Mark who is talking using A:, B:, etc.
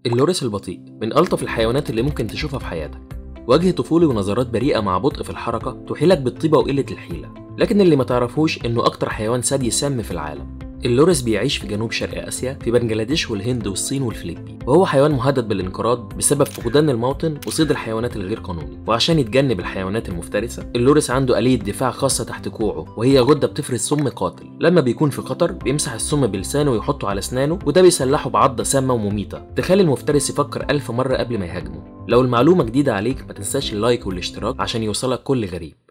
A: اللورس البطيء من ألطف الحيوانات اللي ممكن تشوفها في حياتك وجه طفولي ونظرات بريئة مع بطء في الحركة تحيلك بالطيبة وقلة الحيلة لكن اللي ما تعرفوش إنه أكتر حيوان ثدي سام في العالم اللورس بيعيش في جنوب شرق آسيا في بنجلاديش والهند والصين والفلبين وهو حيوان مهدد بالانقراض بسبب فقدان الموطن وصيد الحيوانات الغير قانوني وعشان يتجنب الحيوانات المفترسة اللورس عنده آلية دفاع خاصة تحت كوعه وهي غدة بتفرز سم قاتل لما بيكون في خطر بيمسح السم بلسانه ويحطه على أسنانه وده بيسلحه بعضة سامة ومميتة تخلي المفترس يفكر ألف مرة قبل ما يهاجمه لو المعلومة جديدة عليك ما تنساش اللايك والاشتراك عشان يوصلك كل غريب